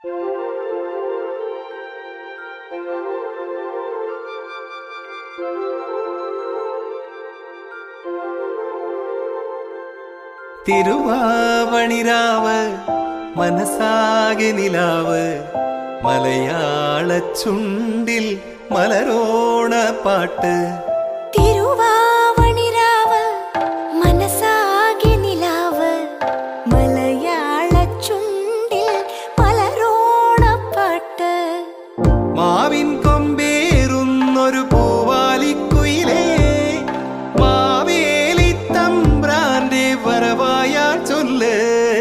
തിരുവാവണിരാവ് മനസ്സാകെ നിലാവ് മലയാള ചുണ്ടിൽ മലരോണ പാട്ട് തിരുവാവണിരാവ് മനസ്സാകെ നിലാവ് മലയാള ചുണ്ടിൽ മലരോണപ്പാട്ട് മാവിൻ കൊമ്പേറുന്നൊരു പൂവാലിക്കുയിലേ മാവേലി തമ്പ്രാന്റെ വരവായാ ചൊല്ല്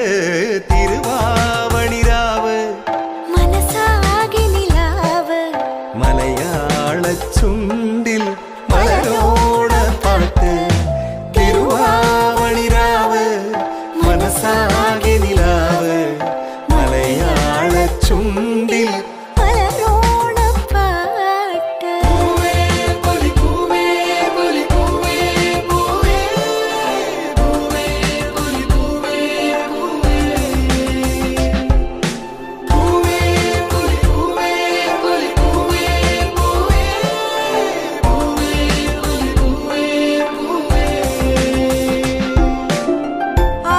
തിരുവാവണിരാവ് മനസ്സാകെ നിലാവ് മലയാള ചുണ്ടിൽ മലരോണ പാട്ട് തിരുവാവണിരാവ് മനസ്സാകെ നിലാവ് മലയാള ചുണ്ടിൽ മലരോണപ്പാട്ട് ആ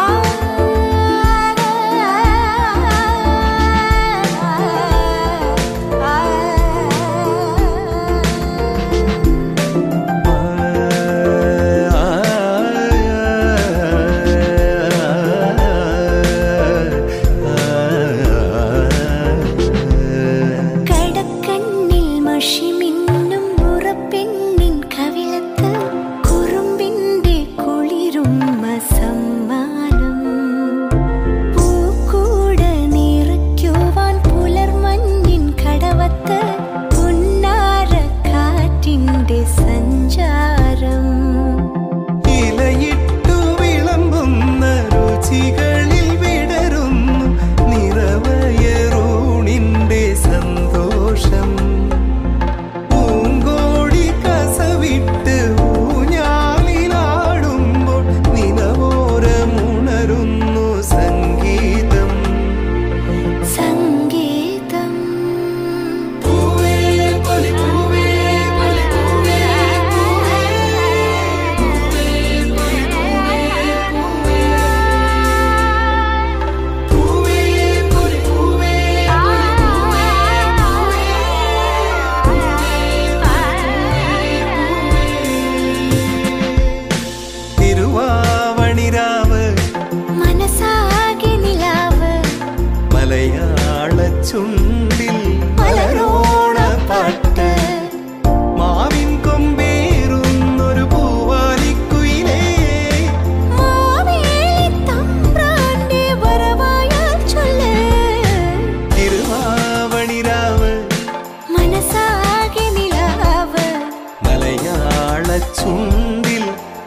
കടക്കണ്ണിൽ മഷിമിന്നും മുറപ്പെണ്ണിൻ കവിളത്ത് കുറുമ്പിന്റെ കുളിരും സമ്മാനം പൂക്കൂട നിറയ്ക്കുവാൻ പുലർമഞ്ഞിൻ കടവത്ത് പുന്നാര കാറ്റിന്റെ സഞ്ചാരം ഇലയിട്ടു വിളമ്പുന്ന രുചികളിൽ വിടരുന്നു നിറവയറൂണിന്റെ സന്തോഷം പൂങ്കോടി കസവിട്ട് ഊഞ്ഞാലിലാടുമ്പോൾ നിലവോരമുണരുന്നു സംഗീതം സംഗീതം പൂവേ പൊലി പൂവേ പൊലി പൂവേ പൂവേ പൊലി പൂവേ തിരുവാവണിരാവ് മനസ്സാകെ നിലാവ് മലയാള ചുണ്ടിൽ മലരോണ പാട്ട് മാവിൻ കൊമ്പേറുന്നൊരു പൂവാലിക്കുയിലേ മാവേലി തമ്പ്രാന്റെ വരവായാൽ ചൊല്ല് തിരുവാവണിരാവ് മനസ്സാകെ നിലാവ് മലയാള ചുണ്ടിൽ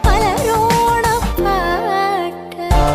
മലരോണപ്പാട്ട് ആ,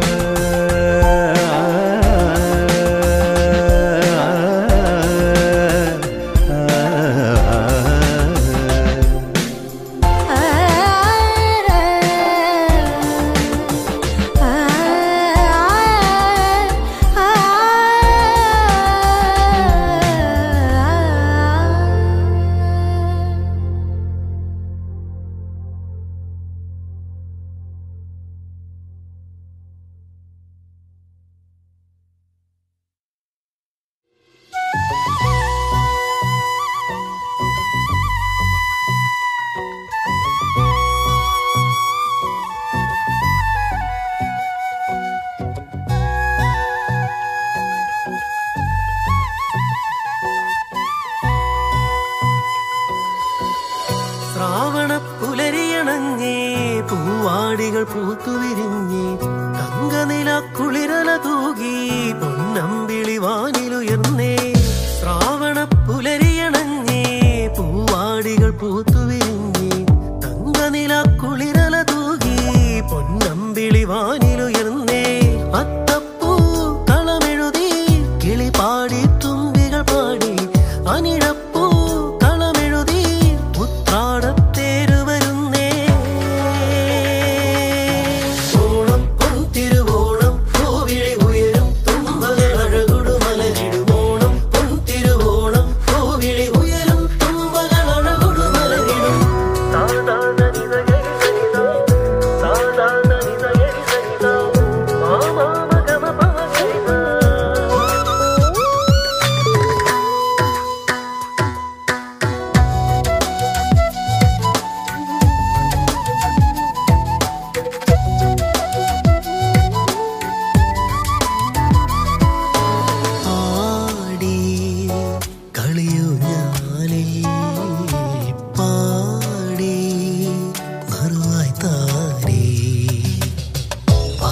ശ്രാവണ പുലരിയണഞ്ഞേ പൂവാടികൾ പൂത്തുവിരിഞ്ഞേ തങ്കനില കുളിരല തൂകി പൊന്നമ്പിളി വാനിലുയർന്നേ ശ്രാവണ പുലരിയണഞ്ഞേ പൂവാടികൾ പൂത്തുവിരിഞ്ഞേ തങ്കനില കുളിരല തൂകി പൊന്നമ്പിളി വാനിലുയർന്നേ അത്തപ്പൂ കളമെഴുതി കിളി പാടി തുമ്പികൾ പാടി അനിഴപ്പൂ കളമെഴുതി ഉത്രാടത്തേരു വരുന്നേ ഓണം പൊൻ തിരുവോണം പൂവിള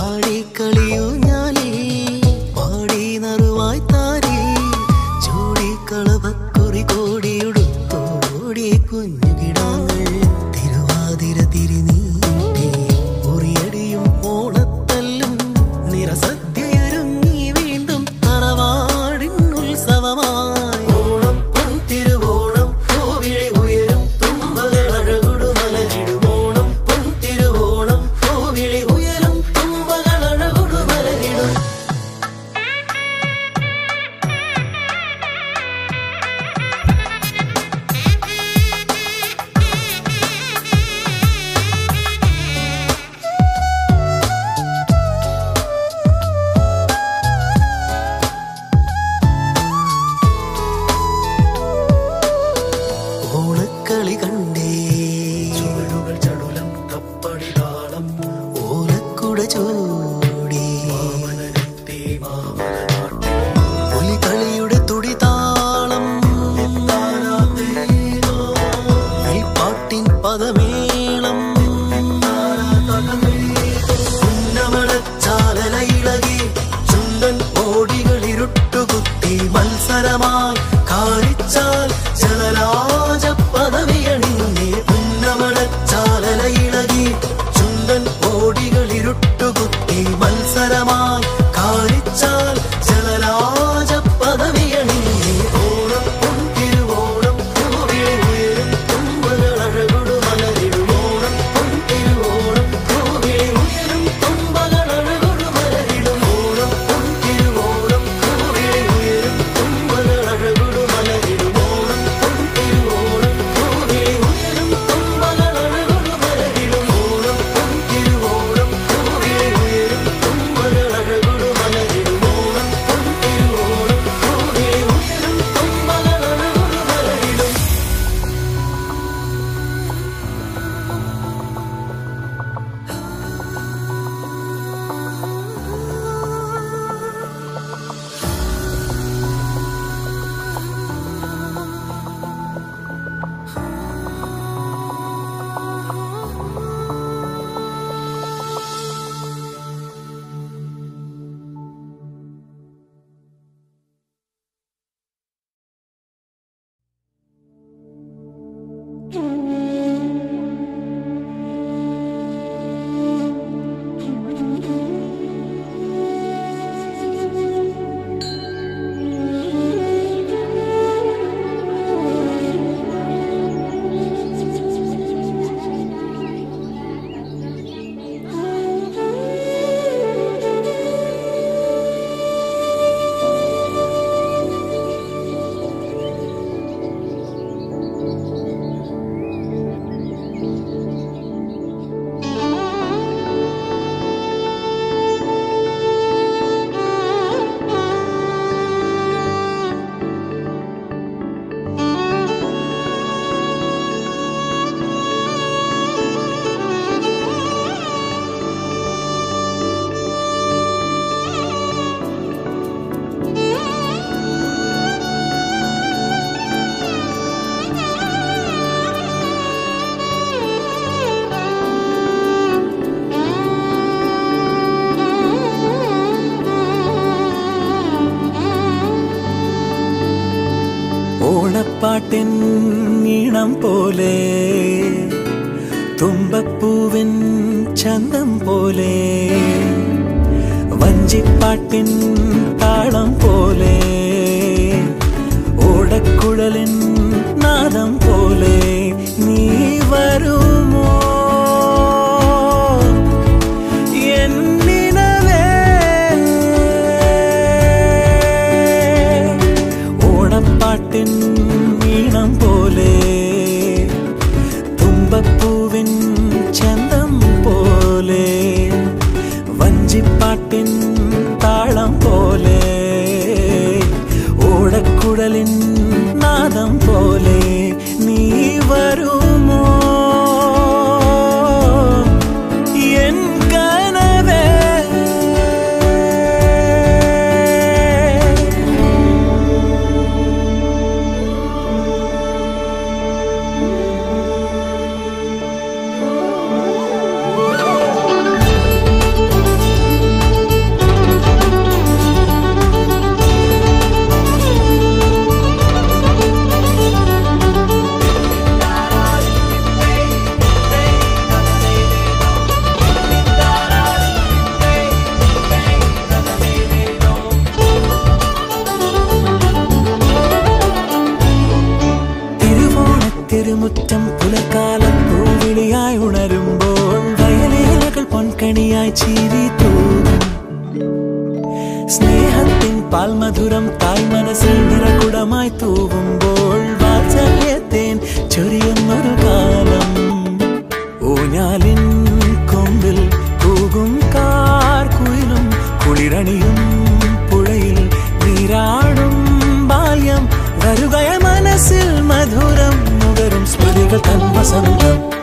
ആടിക്കളിയൂ ഞാനേ പാടി നറുവായി താരേ ചൂടി കളവക്കുറി കോടിയുടുത്തോടി കുഞ്ഞു കിടാങ്ങൾ തിരുവാതിര തിരിനീട്ടി ഉറിയടിയും ഓണത്തല്ലും നിറസദ്യയൊരുങ്ങി വീണ്ടും തറവാടിൻ ഉത്സവമായി ഓണം പൊൻ തിരുവോണം കോവിളി ഉയരും തുമ്പകളഴകുടുമലരിടും ഓണം പൊൻ തിരുവോണം കോവിളി ഉയരും തുമ്പകളഴകുടുമലരിടും ഓണക്കളി കണ്ടേ ചുവടുകൾ ചടുലം തപ്പടി താളം ഓലക്കുട ചൂടി പുലികളിയുടെ തുടി താളം പാട്ടിൻ പദമേളം ഉന്നമനച്ചാലയിളകി ചുണ്ടൻ ഓടികൾ ഇരുട്ടുകുത്തി മത്സരമായി കാരിച്ചാൽ ജലരാജ പദവിയണിഞ്ഞേ ഉന്നമനച്ചാലയിളകി ചുണ്ടൻ ഓടികൾ ഇരുട്ടുകുത്തി മത്സരമായി കാരിച്ചാൽ ജലരാജ പദവിയണിഞ്ഞേ ഓണം പൊൻ തിരുവോണം പൂവിളി ഉയരും തുമ്പകളഴകുടു മലരിടും ഓണം പൊൻ തിരുവോണം പൂവിളി ഉയരും തുമ്പകളഴകുടു മലരിടും ഓണം പൊൻ തിരുവോണം പൂവിളി ഉയരും തുമ്പകളഴകുടു മലരിടും ഓണം പൊൻ തിരുവോണം പൂവിളി ഉയരും തുമ്പകളഴകുടു മലരിടും ഓണം പൊൻ തിരുവോണം പൂവിളി ഉയരും തുമ്പകളഴകുടു മലരിടും ഓണം പൊൻ തിരുവോണം പൂവിളി ഉയരും തുമ്പകളഴകുടു മലരിടും ഓണപ്പാട്ടിൻ ഈണം പോലെ തുമ്പപ്പൂവിൻ ചന്തം പോലെ വഞ്ചിപ്പാട്ടിൻ താളം പോലെ ഓടക്കുഴലിൻ നാദം പോലെ നീ വരുമോ എന്നിനവേ ഓണപ്പാട്ടിൻ ഈണം പോലെ തുമ്പപ്പൂവിൻ ചന്തം പോലെ വഞ്ചിപ്പാട്ടിൻ താളം പോലെ ഓടക്കുഴലിൻ നാദം പോലെ നീ വരുമോ പൂക്കണിയായി ചിരി തൂകും സ്നേഹത്തിൻ പാൽമധുരം തായ് മനസ്സിൽ നിറകുടമായി തൂവുമ്പോൾ വാത്സല്യത്തേൻ ചൊരിയുന്നൊരു കാലം ഊഞ്ഞാലിൻ കൊമ്പിൽ കൂകും കാർക്കുയിലും കുളിരണിയും പുഴയിൽ നീരാടും ബാല്യം വരുകയ മനസ്സിൽ മധുരം നുകരും സ്മൃതികൾ തൻ വസന്തം